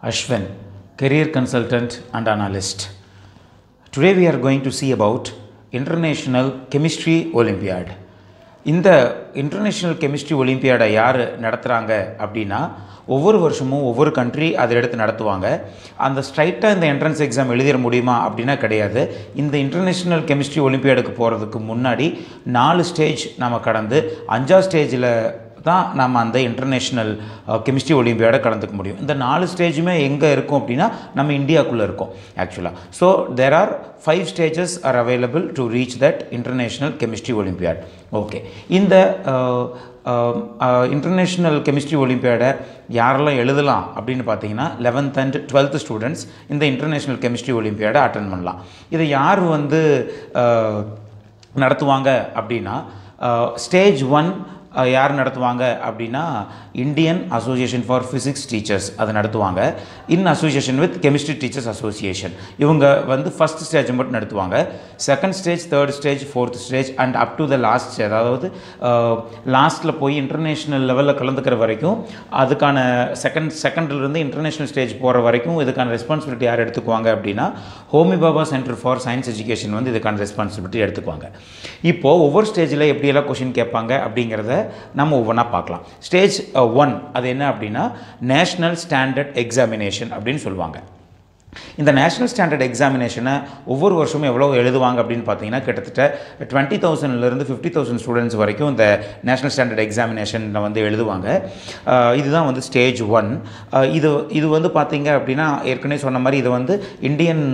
Ashwin, career consultant and analyst. Today we are going to see about International Chemistry Olympiad. இந்த international chemistry ஒலிம்பியாடை யார் நடத்துகிறாங்க அப்படின்னா ஒவ்வொரு வருஷமும் ஒவ்வொரு கண்ட்ரி அதை எடுத்து நடத்துவாங்க அந்த ஸ்ட்ரைட்டாக இந்த என்ட்ரன்ஸ் எக்ஸாம் எழுதிட முடியுமா அப்படின்னா கிடையாது இந்த இன்டர்நேஷ்னல் கெமிஸ்ட்ரி ஒலிம்பியாடுக்கு போகிறதுக்கு முன்னாடி நாலு ஸ்டேஜ் நம்ம கடந்து அஞ்சாவது ஸ்டேஜில் தான் நம்ம அந்த இன்டர்நேஷ்னல் கெமிஸ்ட்ரி ஒலிம்பியாடை கலந்துக்க முடியும் இந்த நாலு ஸ்டேஜுமே எங்கே இருக்கும் அப்படின்னா நம்ம இந்தியாவுக்குள்ளே இருக்கோம் ஆக்சுவலாக so there are five stages are available to reach that international chemistry olympiad okay இந்த இன்டர்நேஷ்னல் கெமிஸ்ட்ரி ஒலிம்பியாடை யாரெல்லாம் எழுதலாம் அப்படின்னு பார்த்தீங்கன்னா லெவன்த் அண்ட் டுவெல்த் ஸ்டூடெண்ட்ஸ் இந்த இன்டர்நேஷ்னல் கெமிஸ்ட்ரி ஒலிம்பியாடை அட்டன் பண்ணலாம் இதை யார் வந்து நடத்துவாங்க அப்படின்னா ஸ்டேஜ் ஒன் யார் நடத்துவாங்க அப்படின்னா Indian association for physics teachers அதை நடத்துவாங்க in association with chemistry teachers association இவங்க வந்து ஃபஸ்ட் ஸ்டேஜ் மட்டும் நடத்துவாங்க second stage third stage fourth stage and up to the last stage அதாவது லாஸ்ட்டில் போய் இன்டர்நேஷ்னல் லெவலில் கலந்துக்கிற வரைக்கும் அதுக்கான செகண்ட் செகண்ட்லேருந்து இன்டர்நேஷ்னல் ஸ்டேஜ் போகிற வரைக்கும் இதுக்கான ரெஸ்பான்சிபிலிட்டி யார் எடுத்துக்குவாங்க அப்படின்னா Homi Bhabha centre for science education வந்து இதுக்கான ரெஸ்பான்சிபிலிட்டி எடுத்துக்குவாங்க இப்போது ஒவ்வொரு ஸ்டேஜில் எப்படியெல்லாம் கொஷின் கேட்பாங்க அப்படிங்கிறத நம்ம ஒவ்வொன்றா பார்க்கலாம் ஸ்டேஜ் ஒன் அது என்ன அப்படின்னா நேஷ்னல் ஸ்டாண்டர்ட் எக்ஸாமினேஷன் அப்படின்னு சொல்லுவாங்க இந்த நேஷ்னல் ஸ்டாண்டர்ட் எக்ஸாமினேஷனை ஒவ்வொரு வருஷமும் எவ்வளோ எழுதுவாங்க அப்படின்னு பார்த்தீங்கன்னா கிட்டத்தட்ட டுவெண்ட்டி தௌசண்ட்லேருந்து ஃபிஃப்டி தௌசண்ட் ஸ்டூடெண்ட்ஸ் வரைக்கும் இந்த நேஷ்னல் ஸ்டாண்டர்ட் எக்ஸாமினேஷனில் வந்து எழுதுவாங்க இதுதான் வந்து ஸ்டேஜ் ஒன் இது இது வந்து பார்த்தீங்க அப்படின்னா ஏற்கனவே சொன்ன மாதிரி இது வந்து Indian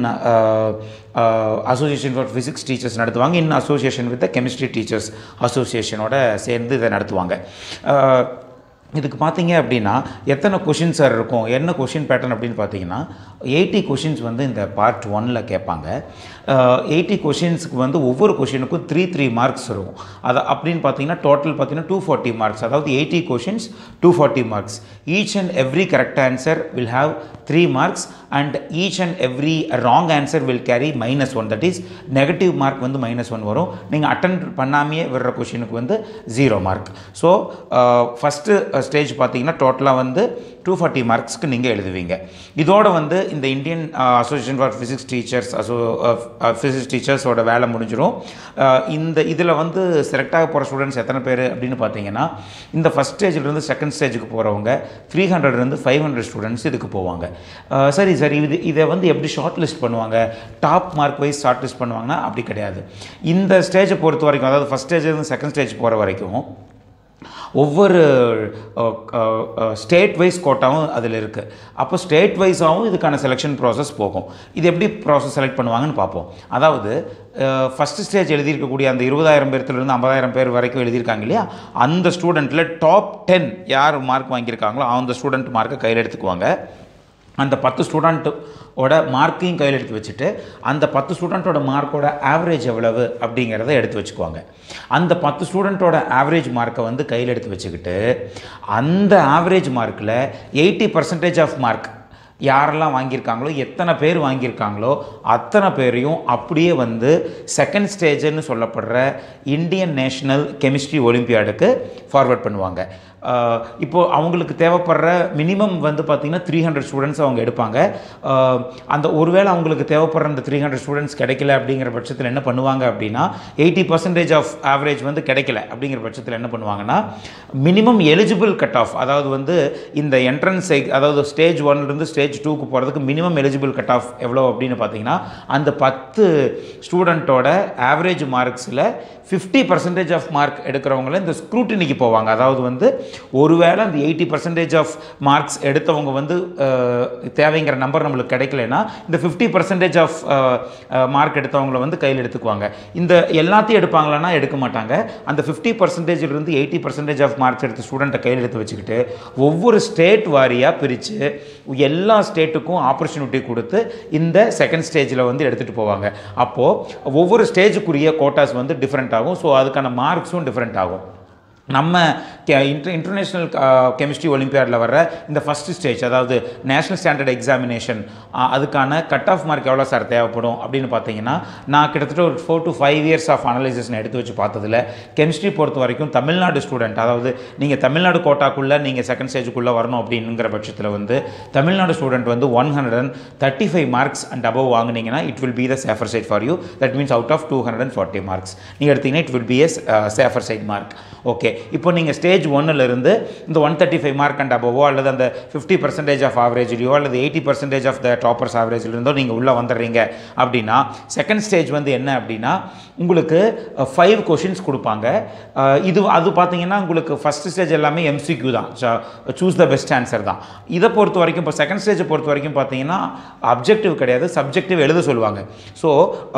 association for physics teachers நடத்துவாங்க in association with the chemistry teachers அசோசியேஷனோட சேர்ந்து இதை நடத்துவாங்க இதுக்கு பார்த்தீங்க அப்படின்னா எத்தனை கொஷின் சார் இருக்கும் என்ன கொஷின் பேட்டர்ன் அப்படின்னு பார்த்தீங்கன்னா எயிட்டி கொஷின்ஸ் வந்து இந்த பார்ட் ஒனில் கேட்பாங்க எயிட்டி கொஷின்ஸுக்கு வந்து ஒவ்வொரு கொஷினுக்கும் த்ரீ த்ரீ மார்க்ஸ் இருக்கும் அதை அப்படின்னு பார்த்தீங்கன்னா டோட்டல் பார்த்தீங்கன்னா டூ ஃபார்ட்டி மார்க்ஸ் அதாவது eighty questions two forty marks each and every correct answer will have three marks and each and every wrong answer will carry minus one that is negative mark வந்து minus one வரும் நீங்கள் attend பண்ணாமையே விடுற கொஷினுக்கு வந்து zero mark so first stage பார்த்தீங்கன்னா டோட்டலாக வந்து டூ ஃபார்ட்டி மார்க்ஸ்க்கு நீங்கள் எழுதுவீங்க இதோட வந்து இந்த Indian association for physics teachers அசோ ஃபிசிக்ஸ் டீச்சர்ஸோட வேலை முடிஞ்சிடும் இந்த இதில் வந்து செலக்ட் ஆக போகிற ஸ்டூடெண்ட்ஸ் எத்தனை பேர் அப்படின்னு பார்த்தீங்கன்னா இந்த ஃபஸ்ட் ஸ்டேஜ்லேருந்து செகண்ட் ஸ்டேஜுக்கு போகிறவங்க த்ரீ ஹண்ட்ரட்லேருந்து ஃபைவ் ஹண்ட்ரட் ஸ்டூடெண்ட்ஸ் இதுக்கு போவாங்க சரி சார் இது இதை வந்து எப்படி ஷார்ட் லிஸ்ட் பண்ணுவாங்க top mark wise shortlist பண்ணுவாங்கன்னா அப்படி கிடையாது இந்த ஸ்டேஜை பொறுத்த வரைக்கும் அதாவது ஃபஸ்ட் ஸ்டேஜ்லேருந்து செகண்ட் ஸ்டேஜ் போகிற வரைக்கும் ஒவ்வொரு ஸ்டேட் வைஸ் கோட்டாவும் அதில் இருக்குது அப்போ ஸ்டேட் வைஸாகவும் இதுக்கான செலெக்ஷன் ப்ராசஸ் போகும் இது எப்படி ப்ராசஸ் செலக்ட் பண்ணுவாங்கன்னு பார்ப்போம் அதாவது ஃபஸ்ட்டு ஸ்டேஜ் எழுதியிருக்கக்கூடிய அந்த இருபதாயிரம் பேர்த்துலேருந்து ஐம்பதாயிரம் பேர் வரைக்கும் எழுதியிருக்காங்க இல்லையா அந்த ஸ்டூடெண்ட்டில் டாப் டென் யார் மார்க் வாங்கியிருக்காங்களோ அந்த ஸ்டூடெண்ட் மார்க்கை கையில் எடுத்துக்குவாங்க அந்த பத்து ஸ்டூடெண்ட்டோட மார்க்கையும் கையில் எடுத்து வச்சுட்டு அந்த பத்து ஸ்டூடெண்ட்டோட மார்க்கோட ஆவரேஜ் எவ்வளவு அப்படிங்கிறத எடுத்து வச்சுக்குவாங்க அந்த பத்து ஸ்டூடெண்ட்டோட ஆவரேஜ் மார்க்கை வந்து கையில் எடுத்து வச்சுக்கிட்டு அந்த ஆவரேஜ் மார்க்கில் எயிட்டி பர்சன்டேஜ் ஆஃப் மார்க் யாரெல்லாம் வாங்கியிருக்காங்களோ எத்தனை பேர் வாங்கியிருக்காங்களோ அத்தனை பேரையும் அப்படியே வந்து செகண்ட் ஸ்டேஜுன்னு சொல்லப்படுற இந்தியன் நேஷ்னல் கெமிஸ்ட்ரி ஒலிம்பியாடுக்கு ஃபார்வர்ட் பண்ணுவாங்க இப்போது அவங்களுக்கு தேவைப்படுற மினிமம் வந்து பார்த்திங்கன்னா த்ரீ ஹண்ட்ரட் ஸ்டூடெண்ட்ஸ் அவங்க எடுப்பாங்க அந்த ஒருவேளை அவங்களுக்கு தேவைப்படுற அந்த த்ரீ ஹண்ட்ரட் ஸ்டூடெண்ட்ஸ் கிடைக்கல அப்படிங்கிற பட்சத்தில் என்ன பண்ணுவாங்க அப்படின்னா எயிட்டி பர்சன்டேஜ் ஆஃப் ஆவரேஜ் வந்து கிடைக்கல அப்படிங்கிற பட்சத்தில் என்ன பண்ணுவாங்கன்னா மினிமம் எலிஜிபிள் கட் ஆஃப் அதாவது வந்து இந்த என்ட்ரன்ஸ் அதாவது ஸ்டேஜ் ஒன்லேருந்து ஸ்டேஜ் டூக்கு போகிறதுக்கு மினிமம் எலிஜிபிள் கட் ஆஃப் எவ்வளோ அப்படின்னு பார்த்தீங்கன்னா அந்த பத்து ஸ்டூடெண்ட்டோட ஆவரேஜ் மார்க்ஸில் ஃபிஃப்டி பர்சன்டேஜ் ஆஃப் மார்க் எடுக்கிறவங்கள இந்த ஸ்க்ரூட்டினிக்கு போவாங்க அதாவது வந்து ஒருவேளை அந்த எயிட்டி பர்சன்டேஜ் ஆஃப் மார்க்ஸ் எடுத்தவங்க வந்து தேவைங்கிற நம்பர் நம்மளுக்கு கிடைக்கலனா இந்த ஃபிஃப்டி பர்சன்டேஜ் ஆஃப் மார்க் எடுத்தவங்கள வந்து கையில் எடுத்துக்குவாங்க இந்த எல்லாத்தையும் எடுப்பாங்களான்னா எடுக்க மாட்டாங்க அந்த ஃபிஃப்டி பர்சன்டேஜிலிருந்து எயிட்டி பர்சன்டேஜ் ஆஃப் மார்க்ஸ் எடுத்த ஸ்டூடெண்ட்டை கையில் எடுத்து வச்சுக்கிட்டு ஒவ்வொரு ஸ்டேட் வாரியாக பிரித்து எல்லா ஸ்டேட்டுக்கும் ஆப்பர்ச்சுனிட்டி கொடுத்து இந்த செகண்ட் ஸ்டேஜில் வந்து எடுத்துகிட்டு போவாங்க அப்போது ஒவ்வொரு ஸ்டேஜுக்குரிய கோட்டாஸ் வந்து டிஃப்ரெண்ட் ஆகும் ஸோ அதுக்கான மார்க்ஸும் டிஃப்ரெண்ட் ஆகும் நம்ம கே இன்டர் இன்டர்நேஷ்னல் கெமிஸ்ட்ரி ஒலிம்பியாடில் வர்ற இந்த ஃபஸ்ட்டு ஸ்டேஜ் அதாவது நேஷ்னல் ஸ்டாண்டர்ட் எக்ஸாமினேஷன் அதுக்கான கட் ஆஃப் மார்க் எவ்வளோ சார் தேவைப்படும் அப்படின்னு பார்த்தீங்கன்னா நான் கிட்டத்தட்ட ஒரு four to five years of analysis எடுத்து வச்சு பார்த்ததில் கெமிஸ்ட்ரி பொறுத்த வரைக்கும் தமிழ்நாடு ஸ்டூடெண்ட் அதாவது நீங்கள் தமிழ்நாடு கோட்டாக்குள்ளே நீங்கள் செகண்ட் ஸ்டேஜுக்குள்ளே வரணும் அப்படிங்கிற பட்சத்தில் வந்து தமிழ்நாடு ஸ்டூடெண்ட் வந்து one hundred and thirty five marks and above வாங்குனீங்கன்னா it will be the safer side for you that means out of two hundred and forty marks நீங்கள் எடுத்தீங்கன்னா it will be as safer side mark okay இப்போ நீங்கள் stage ஒன்னிலிருந்து இந்த one thirty five mark and அபவோ அல்லது அந்த fifty percentage of ஆவரேஜ்லையோ அல்லது eighty percentage of the toppers ஆவரேஜ்லேருந்தோ நீங்கள் உள்ளே வந்துடுறீங்க அப்படின்னா செகண்ட் ஸ்டேஜ் வந்து என்ன அப்படின்னா உங்களுக்கு ஃபைவ் கொஷின்ஸ் கொடுப்பாங்க அஹ் இது அது பார்த்தீங்கன்னா உங்களுக்கு ஃபஸ்ட் ஸ்டேஜ் எல்லாமே எம்சிக்யூ தான் சூஸ் த பெஸ்ட் ஆன்சர் தான் இதை பொறுத்த வரைக்கும் இப்போ செகண்ட் ஸ்டேஜை பொறுத்த வரைக்கும் பார்த்தீங்கன்னா அப்ஜெக்டிவ் கிடையாது சப்ஜெக்டிவ் எழுத சொல்லுவாங்க ஸோ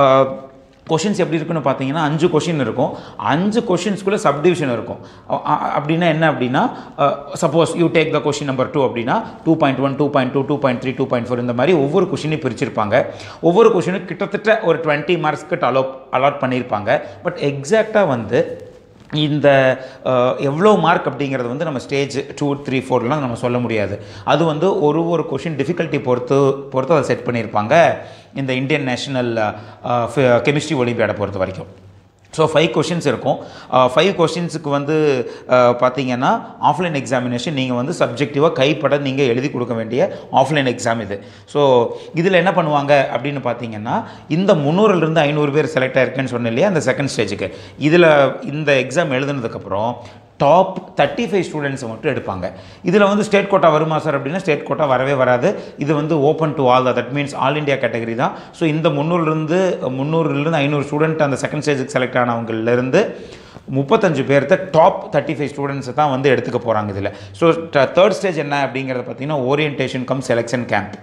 கொஷின்ஸ் எப்படி இருக்குன்னு பார்த்தீங்கன்னா அஞ்சு கொஷின் இருக்கும் அஞ்சு கொஷின்ஸ்குள்ளே சப்டிவிஷன் இருக்கும் அ- அ- அப்படின்னா என்ன அப்படின்னா suppose you take the question number two அப்படின்னா two point one two point two two point three two point four இந்த மாதிரி ஒவ்வொரு கொஷினையும் பிரிச்சிருப்பாங்க ஒவ்வொரு கொஷினும் கிட்டத்தட்ட ஒரு டுவெண்ட்டி மார்க்ஸ்க்கு அலோ அலாட் பண்ணியிருப்பாங்க பட் எக்ஸாக்டாக வந்து இந்த அஹ், எவ்வளோ மார்க் அப்படிங்கிறது வந்து நம்ம ஸ்டேஜ் டூ த்ரீ ஃபோர்லாம் நம்ம சொல்ல முடியாது அது வந்து ஒரு ஒரு கொஷின் டிஃபிகல்ட்டி பொறுத்து பொறுத்து அதை செட் பண்ணியிருப்பாங்க இந்த இந்தியன் நேஷனல் கெமிஸ்ட்ரி ஒலிம்பியாடை பொறுத்த வரைக்கும் ஸோ ஃபைவ் கொஷின்ஸ் இருக்கும் ஃபைவ் கொஷின்ஸுக்கு வந்து அஹ், பார்த்தீங்கன்னா ஆஃப்லைன் எக்ஸாமினேஷன் நீங்கள் வந்து சப்ஜெக்டிவாக கைப்பட நீங்கள் எழுதி கொடுக்க வேண்டிய ஆஃப்லைன் எக்ஸாம் இது ஸோ இதில் என்ன பண்ணுவாங்க அப்படின்னு பார்த்தீங்கன்னா இந்த முந்நூறுலேருந்து ஐநூறு பேர் செலக்ட் ஆயிருக்குன்னு சொன்னேன் இல்லையா அந்த செகண்ட் ஸ்டேஜுக்கு இதில் இந்த எக்ஸாம் எழுதுனதுக்கப்புறம் டாப் தேர்ட்டி ஃபைவ் ஸ்டூடெண்ட்ஸை மட்டும் எடுப்பாங்க இதில் வந்து ஸ்டேட் கோட்டா வருமா சார் அப்படின்னா ஸ்டேட் கோட்டா வரவே வராது இது வந்து open to all that means all India category தான் ஸோ இந்த முந்நூறுலேருந்து முந்நூறுலேருந்து ஐநூறு ஸ்டூடெண்ட் அந்த செகண்ட் ஸ்டேஜுக்கு செலக்ட் ஆனவங்கலேருந்து முப்பத்தஞ்சு பேர்த்த டாப் தேர்ட்டி ஃபைவ் ஸ்டூடெண்ட்ஸை தான் வந்து எடுத்துக்க போகிறாங்க இதில் ஸோ தேர்ட் ஸ்டேஜ் என்ன அப்படிங்கிறத பார்த்தீங்கன்னா orientation cum selection camp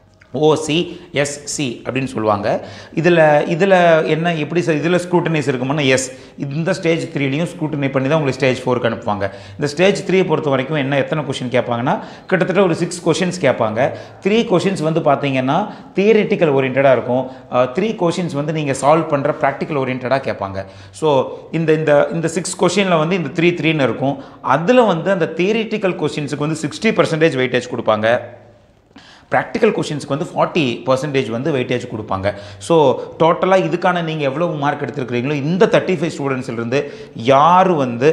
OCSC அப்படின்னு சொல்லுவாங்க இதில் இதில் என்ன எப்படி சார் இதில் ஸ்க்ரூட்டனைஸ் இருக்குமானா எஸ் இந்த ஸ்டேஜ் த்ரீலையும் ஸ்க்ரூட்டனை பண்ணி தான் உங்களுக்கு ஸ்டேஜ் ஃபோருக்கு அனுப்புவாங்க இந்த ஸ்டேஜ் த்ரீயை பொறுத்த வரைக்கும் என்ன எத்தனை கொஷின் கேட்பாங்கன்னா கிட்டத்தட்ட ஒரு சிக்ஸ் கொஷின்ஸ் கேட்பாங்க த்ரீ கொஷின்ஸ் வந்து பார்த்தீங்கன்னா தியரிட்டிக்கல் ஓரியன்டாக இருக்கும் த்ரீ கொஷின்ஸ் வந்து நீங்கள் சால்வ் பண்ணுற ப்ராக்டிக்கல் ஓரியன்டாக கேட்பாங்க ஸோ இந்த இந்த இந்த சிக்ஸ் கொஷினில் வந்து இந்த த்ரீ த்ரீன்னு இருக்கும் அதில் வந்து அந்த தியரிட்டிக்கல் கொஷின்ஸுக்கு வந்து சிக்ஸ்டி பர்சன்டேஜ் வெயிட்டேஜ் கொடுப்பாங்க ப்ராக்டிக்கல் கொஷின்ஸ்க்கு வந்து ஃபார்ட்டி பர்சன்டேஜ் வந்து வெயிட்டேஜ் கொடுப்பாங்க ஸோ டோட்டலாக இதுக்கான நீங்கள் எவ்வளோ மார்க் எடுத்திருக்கிறீங்களோ இந்த தேர்ட்டி ஃபைவ் ஸ்டூடெண்ட்ஸ்லேருந்து யார் வந்து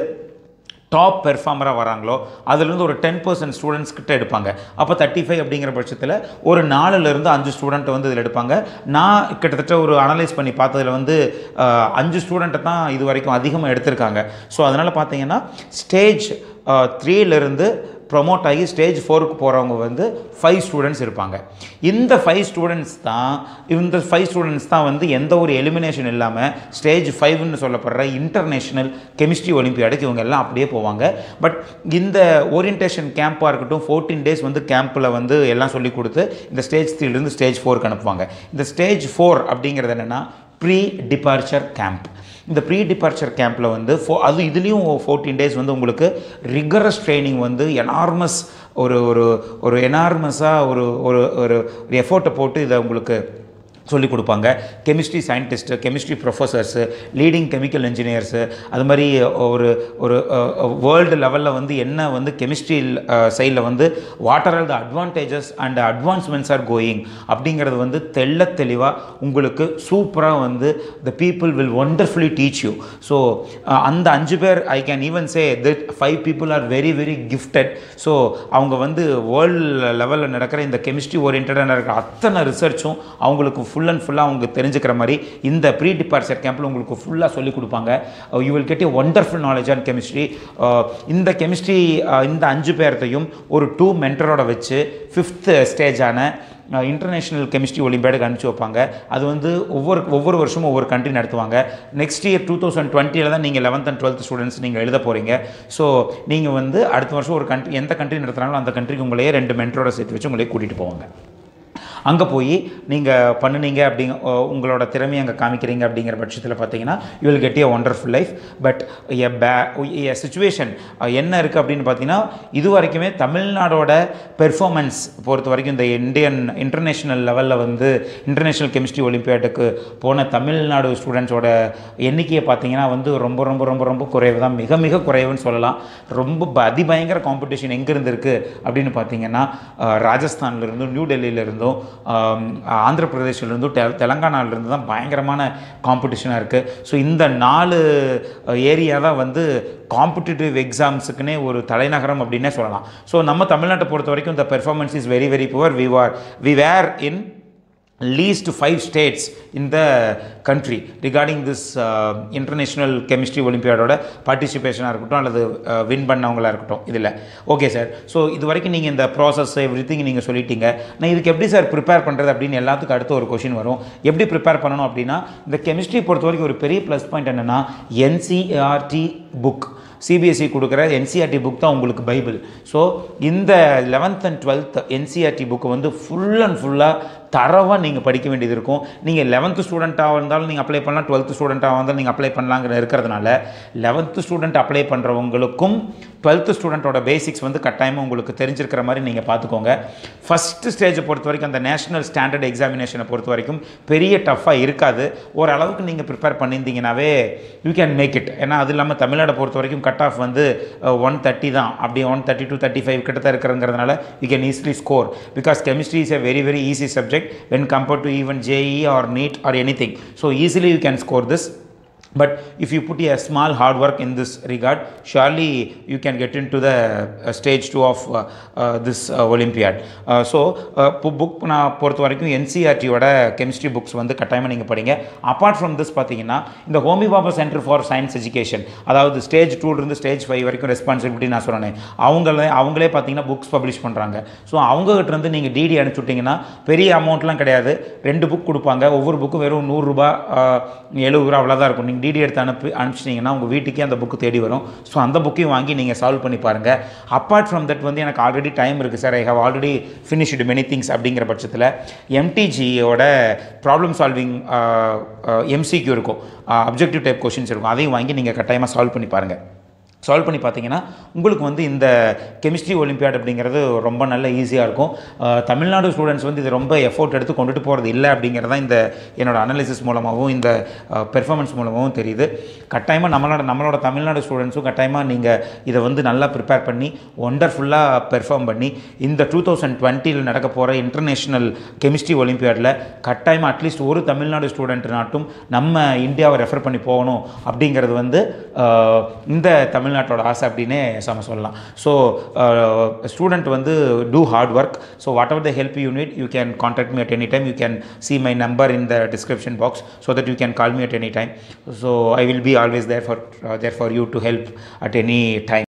டாப் பெர்ஃபார்மராக வராங்களோ அதுலேருந்து ஒரு டென் பர்சன்ட் ஸ்டூடெண்ட்ஸ் கிட்ட எடுப்பாங்க அப்போ தேர்ட்டி ஃபைவ் அப்படிங்கிற பட்சத்தில் ஒரு நாலுலேருந்து அஞ்சு ஸ்டூடெண்ட்டை வந்து இதில் எடுப்பாங்க நான் கிட்டத்தட்ட ஒரு அனலைஸ் பண்ணி பார்த்ததுல வந்து அஹ், அஞ்சு ஸ்டூடெண்ட்டை தான் இது வரைக்கும் அதிகமாக எடுத்திருக்காங்க ஸோ அதனால் பார்த்தீங்கன்னா ஸ்டேஜ் த்ரீலேருந்து ப்ரொமோட் ஆகி ஸ்டேஜ் ஃபோருக்கு போகிறவங்க வந்து ஃபைவ் ஸ்டூடெண்ட்ஸ் இருப்பாங்க இந்த ஃபைவ் ஸ்டூடெண்ட்ஸ் தான் இந்த ஃபைவ் ஸ்டூடெண்ட்ஸ் தான் வந்து எந்த ஒரு எலிமினேஷன் இல்லாமல் ஸ்டேஜ் ஃபைவ்னு சொல்லப்படுற இன்டர்நேஷ்னல் கெமிஸ்ட்ரி ஒலிம்பியாடுக்கு இவங்க எல்லாம் அப்படியே போவாங்க பட் இந்த ஓரியன்டேஷன் கேம்ப்பாக இருக்கட்டும் ஃபோர்டீன் டேஸ் வந்து கேம்பில் வந்து எல்லாம் சொல்லி கொடுத்து இந்த ஸ்டேஜ் த்ரீலேருந்து ஸ்டேஜ் ஃபோருக்கு அனுப்புவாங்க இந்த ஸ்டேஜ் ஃபோர் அப்படிங்கிறது என்னென்னா ப்ரீ டிபார்ச்சர் கேம்ப் இந்த ப்ரீ டிபார்ச்சர் கேம்பில் வந்து ஃபோ அது இதுலேயும் ஃபோர்டீன் டேஸ் வந்து உங்களுக்கு ரிகரஸ் ட்ரைனிங் வந்து எனார்மஸ் ஒரு ஒரு ஒரு எனார்மஸாக ஒரு ஒரு ஒரு எஃபோர்ட்டை போட்டு இதை உங்களுக்கு சொல்லிக் கொடுப்பாங்க chemistry scientist chemistry professors leading chemical engineers அது மாதிரி ஒரு ஒரு வேர்ல்டு லெவலில் வந்து என்ன வந்து கெமிஸ்ட்ரி சைடில் வந்து what are all the advantages and advancements are going அப்படிங்கிறது வந்து தெள்ள தெளிவாக உங்களுக்கு சூப்பராக வந்து the people will wonderfully teach you so அந்த அஞ்சு பேர் I can even say that five people are very very gifted so அவங்க வந்து வேர்ல்டு லெவலில் நடக்கிற இந்த கெமிஸ்ட்ரி ஓரியன்டாக நடக்கிற அத்தனை ரிசர்ச்சும் அவங்களுக்கு ஃபுல் அண்ட் ஃபுல்லாக அவங்க தெரிஞ்சுக்கிற மாதிரி இந்த ப்ரீ டிபார்ச்சர் கேம்பில் உங்களுக்கு ஃபுல்லாக சொல்லிக் கொடுப்பாங்க you will get a wonderful knowledge on chemistry இந்த கெமிஸ்ட்ரி இந்த அஞ்சு பேர்த்தையும் ஒரு டூ மென்டரோட வச்சு ஃபிஃப்த் ஸ்டேஜான இன்டர்நேஷ்னல் கெமிஸ்ட்ரி ஒலிம்பியாடுக்கு அனுப்பிச்சி வைப்பாங்க அது வந்து ஒவ்வொரு ஒவ்வொரு வருஷமும் ஒவ்வொரு கண்ட்ரி நடத்துவாங்க நெக்ஸ்ட் இயர் டூ தௌசண்ட் டுவெண்ட்டியில் தான் நீங்கள் லெவன்த் அண்ட் டுவெல்த் ஸ்டூடெண்ட்ஸ் நீங்கள் எழுத போகிறீங்க ஸோ நீங்கள் வந்து அடுத்த வருஷம் ஒரு கண்ட்ரி எந்த கண்ட்ரி நடத்துகிறாங்களோ அந்த கண்ட்ரிக்கு உங்களையே ரெண்டு மென்டரோட சேர்த்து வச்சு உங்களையே கூட்டிகிட்டு போவாங்க அங்கே போய் நீங்கள் பண்ணுனீங்க அப்படிங்க அஹ் உங்களோட திறமையை அங்கே காமிக்கிறீங்க அப்படிங்கிற பட்சத்தில் பார்த்தீங்கன்னா you will get a wonderful life but a பே எ சுச்சுவேஷன் என்ன இருக்குது அப்படின்னு பார்த்தீங்கன்னா இது வரைக்குமே தமிழ்நாடோட பெர்ஃபார்மன்ஸ் பொறுத்த வரைக்கும் இந்த இந்தியன் இன்டர்நேஷ்னல் லெவலில் வந்து இன்டர்நேஷ்னல் கெமிஸ்ட்ரி ஒலிம்பியாட்டுக்கு போன தமிழ்நாடு ஸ்டூடெண்ட்ஸோட எண்ணிக்கையை பார்த்தீங்கன்னா வந்து ரொம்ப ரொம்ப ரொம்ப ரொம்ப குறைவு தான் மிக மிக குறைவுன்னு சொல்லலாம் ரொம்ப ப- அதிபயங்கர காம்படிஷன் எங்கேருந்து இருக்குது அப்படின்னு பார்த்தீங்கன்னா அஹ், ராஜஸ்தான்ல இருந்தும் நியூ டெல்லியில இருந்தும் ஆம், ஆந்திர பிரதேஷ்ல இருந்தும் தெ தெலங்கானால இருந்து தான் பயங்கரமான காம்படிஷனாக இருக்குது ஸோ இந்த நாலு ஏரியா தான் வந்து காம்படிட்டிவ் எக்ஸாம்ஸுக்குன்னே ஒரு தலைநகரம் அப்படின்னே சொல்லலாம் ஸோ நம்ம தமிழ்நாட்டை பொறுத்த வரைக்கும் இந்த performance is very very poor we are we were in least five states in the country regarding this uh, international chemistry olympiadoட பார்ட்டிசிபேஷனாக இருக்கட்டும் அல்லது வின் பண்ணவங்களா இருக்கட்டும் இதில் ஓகே சார் ஸோ இது வரைக்கும் நீங்கள் இந்த ப்ராசஸ் எவ்ரி திங் நீங்கள் சொல்லிட்டீங்க நான் இதுக்கு எப்படி சார் ப்ரிப்பேர் பண்ணுறது அப்படின்னு எல்லாத்துக்கும் அடுத்து ஒரு கொஷின் வரும் எப்படி ப்ரிப்பேர் பண்ணணும் அப்படின்னா இந்த கெமிஸ்ட்ரி பொறுத்த வரைக்கும் ஒரு பெரிய ப்ளஸ் பாயிண்ட் என்னென்னா என்சிஆர்டி புக் சிபிஎஸ்சி கொடுக்குற என்சிஆர்டி புக் தான் உங்களுக்கு பைபிள் ஸோ இந்த eleventh and twelfth NCERT book வந்து ஃபுல் அண்ட் ஃபுல்லாக தரவாக நீங்கள் படிக்க வேண்டியது இருக்கும் நீங்கள் லெவன்த்து ஸ்டூடெண்ட்டாக இருந்தாலும் நீங்கள் அப்ளை பண்ணலாம் டுவெல்த்து ஸ்டூடெண்ட்டாக இருந்தாலும் நீங்கள் அப்ளை பண்ணலாங்கிற இருக்கிறதுனால லெவன்த்து ஸ்டூடெண்ட் அப்ளை பண்ணுறவங்களுக்கும் டுவெல்த்து ஸ்டூடெண்ட்டோட பேசிக்ஸ் வந்து கட்டாயமாக உங்களுக்கு தெரிஞ்சிருக்கிற மாதிரி நீங்கள் பார்த்துக்கோங்க ஃபஸ்ட்டு ஸ்டேஜை பொறுத்த வரைக்கும் அந்த நேஷனல் ஸ்டாண்டர்ட் எக்ஸாமினேஷனை பொறுத்த வரைக்கும் பெரிய டஃப்பாக இருக்காது ஓரளவுக்கு நீங்கள் ப்ரிப்பேர் பண்ணியிருந்தீங்கனாவே யூ கேன் மேக் இட் ஏன்னா அது இல்லாமல் தமிழ்நாடை பொறுத்த வரைக்கும் கட் ஆஃப் வந்து ஒன் தேர்ட்டி தான் அப்படி one thirty two thirty five கிட்ட தான் இருக்கிறங்கிறதுனால you can easily score because chemistry is a very very easy subject when compared to even JE or NEET or anything. So easily you can score this. But if you put a small hard work in this regard, surely you can get into the uh, stage two of uh, uh, this uh, Olympiad. Uh, so, book நான் பொறுத்த வரைக்கும் என்சிஆர்டியோட chemistry books வந்து கட்டாயமாக நீங்கள் படிங்க apart from this பார்த்தீங்கன்னா இந்த Homi Bhabha centre for science education அதாவது ஸ்டேஜ் டூலேருந்து ஸ்டேஜ் ஃபைவ் வரைக்கும் ரெஸ்பான்சிபிலிட்டி நான் சொன்னேன் அவங்களே அவங்களே பார்த்தீங்கன்னா புக்ஸ் பப்ளிஷ் பண்ணுறாங்க ஸோ அவங்ககிட்ட இருந்து நீங்கள் டிடி அனுப்பிச்சி விட்டிங்கன்னா பெரிய அமௌண்ட்லாம் கிடையாது ரெண்டு புக் கொடுப்பாங்க ஒவ்வொரு புக்கும் வெறும் நூறுரூபா எழுபது ரூபா அவ்வளோதான் இருக்கும் நீங்கள் டிடி எடுத்து அனுப்பி அனுப்பிச்சிட்டிங்கன்னா உங்கள் வீட்டுக்கே அந்த புக்கு தேடி வரும் ஸோ அந்த புக்கையும் வாங்கி நீங்கள் சால்வ் பண்ணி பாருங்கள் அப்பார்ட் ஃப்ரம் தட் வந்து எனக்கு ஆல்ரெடி டைம் இருக்குது sir I have already finished many things அப்படிங்கிற பட்சத்தில் எம்டிஜியோட ப்ராப்ளம் சால்விங் எம்சிக்யூ இருக்கும் அப்ஜெக்டிவ் டைப் கொஷின்ஸ் இருக்கும் அதையும் வாங்கி நீங்கள் கட்டாயமாக சால்வ் பண்ணி பாருங்கள் சால்வ் பண்ணி பார்த்தீங்கன்னா உங்களுக்கு வந்து இந்த கெமிஸ்ட்ரி ஒலிம்பியாட் அப்படிங்கிறது ரொம்ப நல்ல ஈஸியாக இருக்கும் அஹ், தமிழ்நாடு ஸ்டூடெண்ட்ஸ் வந்து இது ரொம்ப எஃபோர்ட் எடுத்து கொண்டுட்டு போகிறது இல்லை அப்படிங்கிறதா இந்த என்னோட அனாலிசிஸ் மூலமாகவும் இந்த பெர்ஃபார்மன்ஸ் மூலமாகவும் தெரியுது கட்டாயமாக நம்மளோட நம்மளோட தமிழ்நாடு ஸ்டூடெண்ட்ஸும் கட்டாயமாக நீங்கள் இதை வந்து நல்லா ப்ரிப்பேர் பண்ணி ஒண்டர்ஃபுல்லாக பெர்ஃபார்ம் பண்ணி இந்த டூ தௌசண்ட் டுவெண்ட்டியில் நடக்க போகிற இன்டர்நேஷ்னல் கெமிஸ்ட்ரி ஒலிம்பியாடில் கட்டாயமாக அட்லீஸ்ட் ஒரு தமிழ்நாடு ஸ்டூடெண்ட் நாட்டும் நம்ம இந்தியாவை ரெஃபர் பண்ணி போகணும் அப்படிங்கிறது வந்து அஹ், இந்த தமிழ்நாட்டோட ஆசை அப்படின்னே நம்ம சொல்லலாம் ஸோ ஸ்டூடெண்ட் வந்து do hard work so whatever the help you need you can contact me at any time you can see my number in the description box so that you can call me at any time so i will be always there for uh, there for you to help at any time